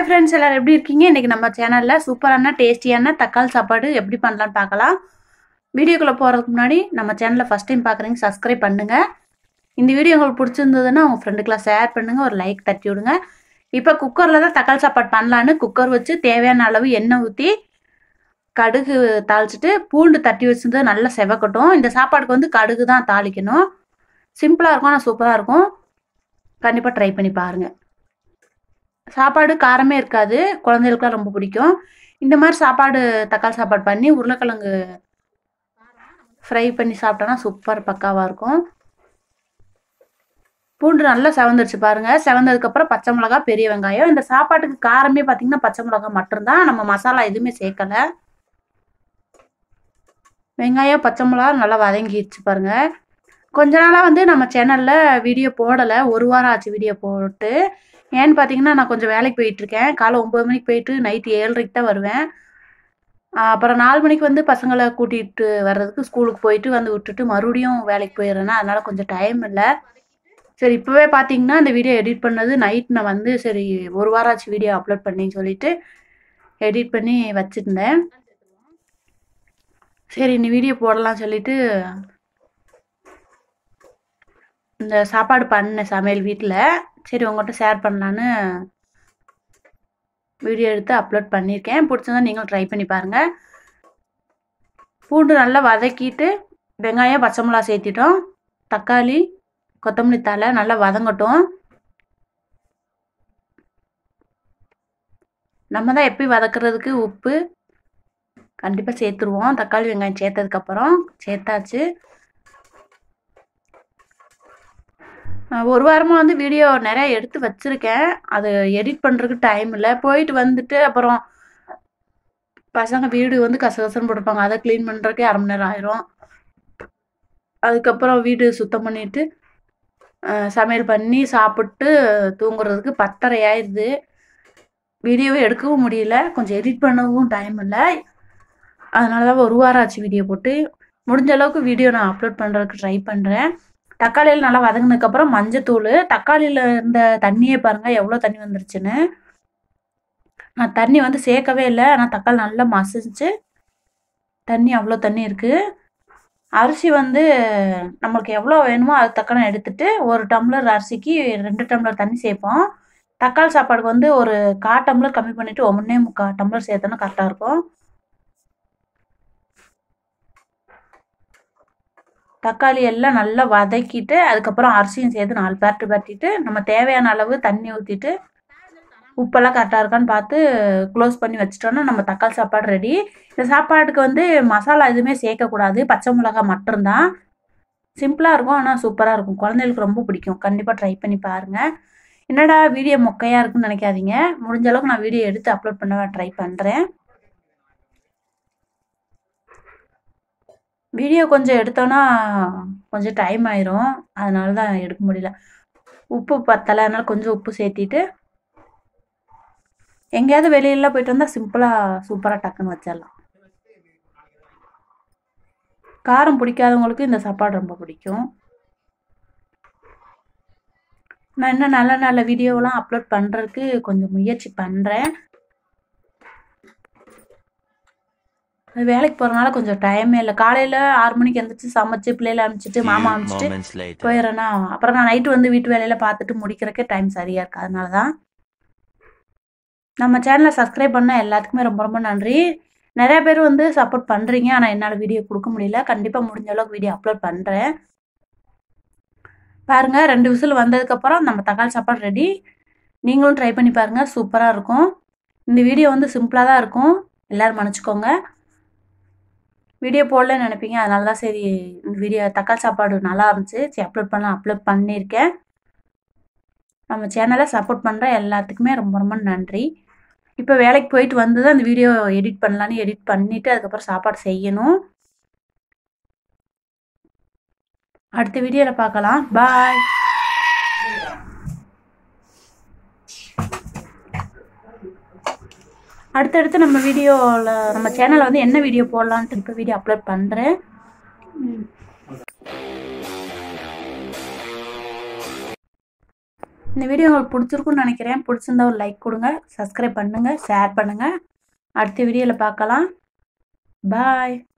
Friends எல்லாரும் எப்படி இருக்கீங்க இன்னைக்கு நம்ம சேனல்ல சூப்பரான டேஸ்டியான தக்காளி சாப்பாடு எப்படி பண்ணலாம்னு பார்க்கலாம் வீடியோக்குள்ள போறதுக்கு முன்னாடி நம்ம சேனலை ஃபர்ஸ்ட் டைம் பார்க்குறீங்க சப்ஸ்கிரைப் பண்ணுங்க இந்த வீடியோ உங்களுக்கு பிடிச்சிருந்ததுன்னா உங்க ஃப்ரெண்டுக்கெல்லாம் ஷேர் பண்ணுங்க ஒரு லைக் தட்டி விடுங்க இப்போ குக்கரில் தான் தக்காளி சாப்பாடு பண்ணலான்னு குக்கர் வச்சு தேவையான அளவு எண்ணெய் ஊற்றி கடுகு தாளிச்சிட்டு பூண்டு தட்டி வச்சிருந்து நல்லா செவக்கட்டும் இந்த சாப்பாடுக்கு வந்து கடுகு தான் தாளிக்கணும் சிம்பிளாக இருக்கும் ஆனால் சூப்பராக இருக்கும் கண்டிப்பாக ட்ரை பண்ணி பாருங்கள் சாப்பாடு காரமே இருக்காது குழந்தைகளுக்குலாம் ரொம்ப பிடிக்கும் இந்த மாதிரி சாப்பாடு தக்காளி சாப்பாடு பண்ணி உருளைக்கிழங்கு ஃப்ரை பண்ணி சாப்பிட்டோன்னா சூப்பர் பக்காவாக இருக்கும் பூண்டு நல்லா செவந்துருச்சு பாருங்க செவந்ததுக்கப்புறம் பச்சை மிளகா பெரிய வெங்காயம் இந்த சாப்பாட்டுக்கு காரமே பார்த்தீங்கன்னா பச்சை மிளகா மட்டும்தான் நம்ம மசாலா எதுவுமே சேர்க்கலை வெங்காயம் பச்சை மிளகா நல்லா வதங்கிடுச்சு பாருங்க கொஞ்ச நாளாக வந்து நம்ம சேனலில் வீடியோ போடலை ஒரு வாரம் ஆச்சு வீடியோ போட்டு ஏன்னு பார்த்தீங்கன்னா நான் கொஞ்சம் வேலைக்கு போயிட்டுருக்கேன் காலை ஒம்பது மணிக்கு போயிட்டு நைட்டு ஏழரைக்கு தான் வருவேன் ஆஹ் அப்புறம் நாலு மணிக்கு வந்து பசங்களை கூட்டிகிட்டு வர்றதுக்கு ஸ்கூலுக்கு போயிட்டு வந்து விட்டுட்டு மறுபடியும் வேலைக்கு போயிடுறேன்னா அதனால் கொஞ்சம் டைம் இல்லை சரி இப்போவே பார்த்தீங்கன்னா இந்த வீடியோ எடிட் பண்ணது நைட் நான் வந்து சரி ஒரு வாரம் ஆச்சு வீடியோ அப்லோட் பண்ணின்னு சொல்லிட்டு எடிட் பண்ணி வச்சுருந்தேன் சரி இந்த வீடியோ போடலாம் சொல்லிட்டு இந்த சாப்பாடு பண்ணேன் சமையல் வீட்டில் சரி உங்கள்கிட்ட ஷேர் பண்ணலான்னு வீடியோ எடுத்து அப்லோட் பண்ணியிருக்கேன் பிடிச்சிருந்தா நீங்களும் ட்ரை பண்ணி பாருங்கள் பூண்டு நல்லா வதக்கிட்டு வெங்காயம் பச்சை மிளகா சேர்த்திட்டோம் தக்காளி கொத்தமல்லி தழை நல்லா வதங்கட்டும் நம்ம தான் எப்பயும் வதக்குறதுக்கு உப்பு கண்டிப்பாக சேர்த்துருவோம் தக்காளி வெங்காயம் சேர்த்ததுக்கப்புறம் சேர்த்தாச்சு அஹ் ஒரு வாரமாக வந்து வீடியோ நிறைய எடுத்து வச்சுருக்கேன் அது எடிட் பண்ணுறதுக்கு டைம் இல்லை போயிட்டு வந்துட்டு அப்புறம் பசங்க வீடு வந்து கசகசன்னு போட்டிருப்பாங்க அதை க்ளீன் பண்ணுறதுக்கே அரை மணி நேரம் ஆயிரும் அதுக்கப்புறம் வீடு சுத்தம் பண்ணிட்டு அஹ் சமையல் பண்ணி சாப்பிட்டு தூங்குறதுக்கு பத்தரை ஆயிடுது வீடியோவே எடுக்கவும் முடியல கொஞ்சம் எடிட் பண்ணவும் டைம் இல்லை அதனால தான் ஒரு வாரம் ஆச்சு வீடியோ போட்டு முடிஞ்ச அளவுக்கு வீடியோ நான் அப்லோட் பண்ணுறதுக்கு ட்ரை பண்ணுறேன் தக்காளியில் நல்லா வதங்கினதுக்கப்புறம் மஞ்சத்தூள் தக்காளியில் இருந்த தண்ணியே பாருங்கள் எவ்வளோ தண்ணி வந்துருச்சுன்னு நான் தண்ணி வந்து சேர்க்கவே இல்லை ஆனால் தக்காளி நல்லா மசிச்சு தண்ணி அவ்வளோ தண்ணி இருக்குது அரிசி வந்து நம்மளுக்கு எவ்வளோ வேணுமோ அது தக்கன எடுத்துட்டு ஒரு டம்ளர் அரிசிக்கு ரெண்டு டம்ளர் தண்ணி சேர்ப்போம் தக்காளி சாப்பாடுக்கு வந்து ஒரு கா டம்ளர் கம்மி பண்ணிவிட்டு ஒன்றே முக்கால் டம்ளர் சேர்த்தோன்னா கரெக்டாக இருக்கும் தக்காளி எல்லாம் நல்லா வதக்கிட்டு அதுக்கப்புறம் அரிசியும் சேர்த்து நாலு பேர்ட்டு பரட்டிட்டு நம்ம தேவையான அளவு தண்ணி ஊற்றிட்டு உப்பெல்லாம் கரெக்டாக இருக்கான்னு பார்த்து க்ளோஸ் பண்ணி வச்சிட்டோன்னா நம்ம தக்காளி சாப்பாடு ரெடி இந்த சாப்பாட்டுக்கு வந்து மசாலா எதுவுமே சேர்க்கக்கூடாது பச்சை மிளகா மட்டும்தான் சிம்பிளாக இருக்கும் ஆனால் சூப்பராக இருக்கும் குழந்தைகளுக்கு ரொம்ப பிடிக்கும் கண்டிப்பாக ட்ரை பண்ணி பாருங்கள் என்னடா வீடியோ மொக்கையாக இருக்குன்னு நினைக்காதீங்க முடிஞ்ச அளவுக்கு நான் வீடியோ எடுத்து அப்லோட் பண்ண ட்ரை பண்ணுறேன் வீடியோ கொஞ்சம் எடுத்தோன்னா கொஞ்சம் டைம் ஆயிரும் அதனால தான் எடுக்க முடியல உப்பு பத்தலை அதனால கொஞ்சம் உப்பு சேர்த்திட்டு எங்கேயாவது வெளியில போயிட்டு வந்தால் சிம்பிளாக சூப்பராக டக்குன்னு வச்சிடலாம் காரம் பிடிக்காதவங்களுக்கு இந்த சாப்பாடு ரொம்ப பிடிக்கும் நான் இன்னும் நல்ல நல்ல வீடியோவெலாம் அப்லோட் பண்ணுறதுக்கு கொஞ்சம் முயற்சி பண்ணுறேன் வேலைக்கு போகிறனால கொஞ்சம் டைமே இல்லை காலையில் ஆறு மணிக்கு எழுந்திரிச்சு சமைச்சு பிள்ளைகளை அனுப்பிச்சிட்டு மாமா Few அனுப்பிச்சிட்டு moments later. போயிடுறேன்னா அப்புறம் நான் நைட்டு வந்து வீட்டு வேலையில் பார்த்துட்டு முடிக்கிறக்கே டைம் சரியாக இருக்கு அதனால தான் நம்ம சேனலை சப்ஸ்கிரைப் பண்ண எல்லாத்துக்குமே ரொம்ப ரொம்ப நன்றி நிறைய பேர் வந்து சப்போர்ட் பண்ணுறீங்க ஆனால் என்னால் வீடியோ கொடுக்க முடியல கண்டிப்பாக முடிஞ்ச அளவுக்கு வீடியோ அப்லோட் பண்ணுறேன் பாருங்கள் ரெண்டு விசில் வந்ததுக்கப்புறம் நம்ம தக்காளி சாப்பாடு ரெடி நீங்களும் ட்ரை பண்ணி பாருங்கள் சூப்பராக இருக்கும் இந்த வீடியோ வந்து சிம்பிளாக தான் இருக்கும் எல்லோரும் மன்னிச்சிக்கோங்க வீடியோ போடலன்னு நினைப்பீங்க அதனால தான் சரி இந்த வீடியோ தக்காளி சாப்பாடு நல்லா இருந்துச்சு சரி அப்லோட் பண்ணலாம் அப்லோட் பண்ணியிருக்கேன் நம்ம சேனலை சப்போர்ட் பண்ணுற எல்லாத்துக்குமே ரொம்ப ரொம்ப நன்றி இப்போ வேலைக்கு போயிட்டு வந்து தான் இந்த வீடியோ எடிட் பண்ணலான்னு எடிட் பண்ணிவிட்டு அதுக்கப்புறம் சாப்பாடு செய்யணும் அடுத்த வீடியோவில் பார்க்கலாம் பாய் அடுத்தடுத்து நம்ம வீடியோவில் நம்ம சேனலில் வந்து என்ன வீடியோ போடலான்ட்டு இப்போ வீடியோ அப்லோட் பண்ணுறேன் இந்த வீடியோ உங்களுக்கு பிடிச்சிருக்குன்னு நினைக்கிறேன் பிடிச்சிருந்தா ஒரு லைக் கொடுங்க சப்ஸ்கிரைப் பண்ணுங்கள் ஷேர் பண்ணுங்கள் அடுத்த வீடியோவில் பார்க்கலாம் பாய்